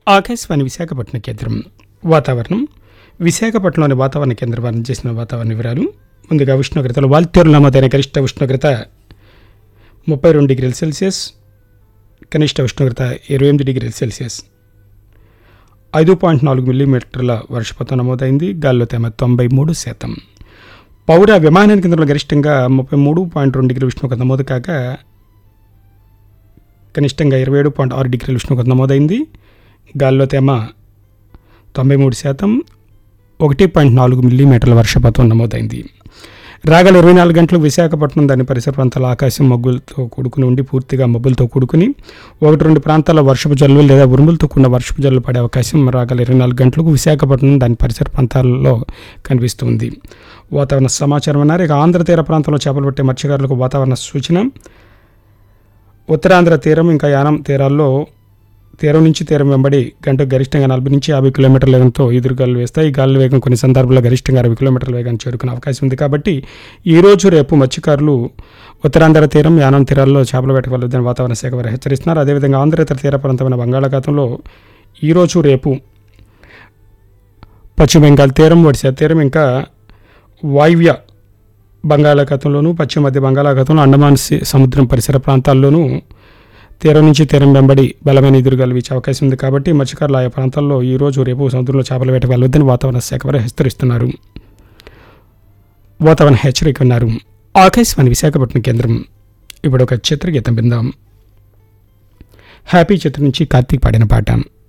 ఆకాశవాణి విశాఖపట్నం కేంద్రం వాతావరణం విశాఖపట్నంలోని వాతావరణ కేంద్రం వారిని చేసిన వాతావరణ వివరాలు ముందుగా ఉష్ణోగ్రతలు వాల్తేరు నమోదైన గరిష్ట ఉష్ణోగ్రత ముప్పై రెండు డిగ్రీల సెల్సియస్ కనిష్ట ఉష్ణోగ్రత ఇరవై ఎనిమిది డిగ్రీల సెల్సియస్ ఐదు పాయింట్ నాలుగు మిల్లీమీటర్ల వర్షపాతం నమోదైంది గాల్లో తేమ తొంభై మూడు శాతం పౌర విమానాల కేంద్రంలో గరిష్టంగా ముప్పై మూడు పాయింట్ రెండు డిగ్రీల ఉష్ణోగ్రత నమోదు కాగా కనిష్టంగా ఇరవై ఏడు పాయింట్ ఆరు డిగ్రీల ఉష్ణోగ్రత నమోదైంది గాల్లో తేమ తొంభై మూడు శాతం ఒకటి పాయింట్ నాలుగు మిల్లీమీటర్ల వర్షపాతం నమోదైంది రాగల ఇరవై నాలుగు గంటలు విశాఖపట్నం దాని పరిసర ప్రాంతాల ఆకాశం మబ్బులతో కూడుకుని ఉండి పూర్తిగా మబ్బులతో కూడుకుని ఒకటి రెండు ప్రాంతాల్లో వర్షపు జల్లులు లేదా ఉరుములతో కూడిన వర్షపు జల్లులు పడే అవకాశం రాగల ఇరవై నాలుగు గంటలకు విశాఖపట్నం దాని పరిసర ప్రాంతాల్లో కనిపిస్తుంది వాతావరణ సమాచారం అన్నారు ఇక ఆంధ్ర తీర ప్రాంతంలో చేపలు పట్టే మత్స్యకారులకు వాతావరణ సూచన ఉత్తరాంధ్ర తీరం ఇంకా యానం తీరాల్లో తీరం నుంచి తీరం వెంబడి గంటకు గరిష్టంగా నలభై నుంచి యాభై కిలోమీటర్ల వేగంతో ఎదురుగాలు వేస్తాయి ఈ గాలి వేగం కొన్ని సందర్భాల్లో గరిష్టంగా అరవై కిలోమీటర్ల వేగాన్ని చేరుకునే అవకాశం ఉంది కాబట్టి ఈ రోజు రేపు మత్స్యకారులు ఉత్తరాంధ్ర తీరం యానం తీరాల్లో చేపలు వేటవలదని వాతావరణ శాఖ వారు హెచ్చరిస్తున్నారు అదేవిధంగా ఆంధ్రేతర తీర ప్రాంతమైన బంగాళాఖాతంలో ఈరోజు రేపు పశ్చిమ బెంగాల్ తీరం ఒడిశా తీరం ఇంకా వాయువ్య బంగాళాఖాతంలోను పశ్చిమ మధ్య బంగాళాఖాతంలో అండమాన్ సి- సముద్రం పరిసర ప్రాంతాల్లోనూ తీరం నుంచి తీరం వెంబడి బలమైన ఎదురుగాలు వీచే అవకాశం ఉంది కాబట్టి మత్స్యకారులు ఆయా ప్రాంతాల్లో ఈ రోజు రేపు సముద్రంలో చేపల వేట వెళ్ళవద్దని వాతావరణ శాఖ వారు హెచ్చరిస్తున్నారు వాతావరణ హెచ్చరిక ఉన్నారు ఆకాశవాణి విశాఖపట్నం కేంద్రం ఇప్పుడు ఒక చిత్రగీతం విందాం హ్యాపీ చిత్రం నుంచి కార్తీక్ పాడిన పాట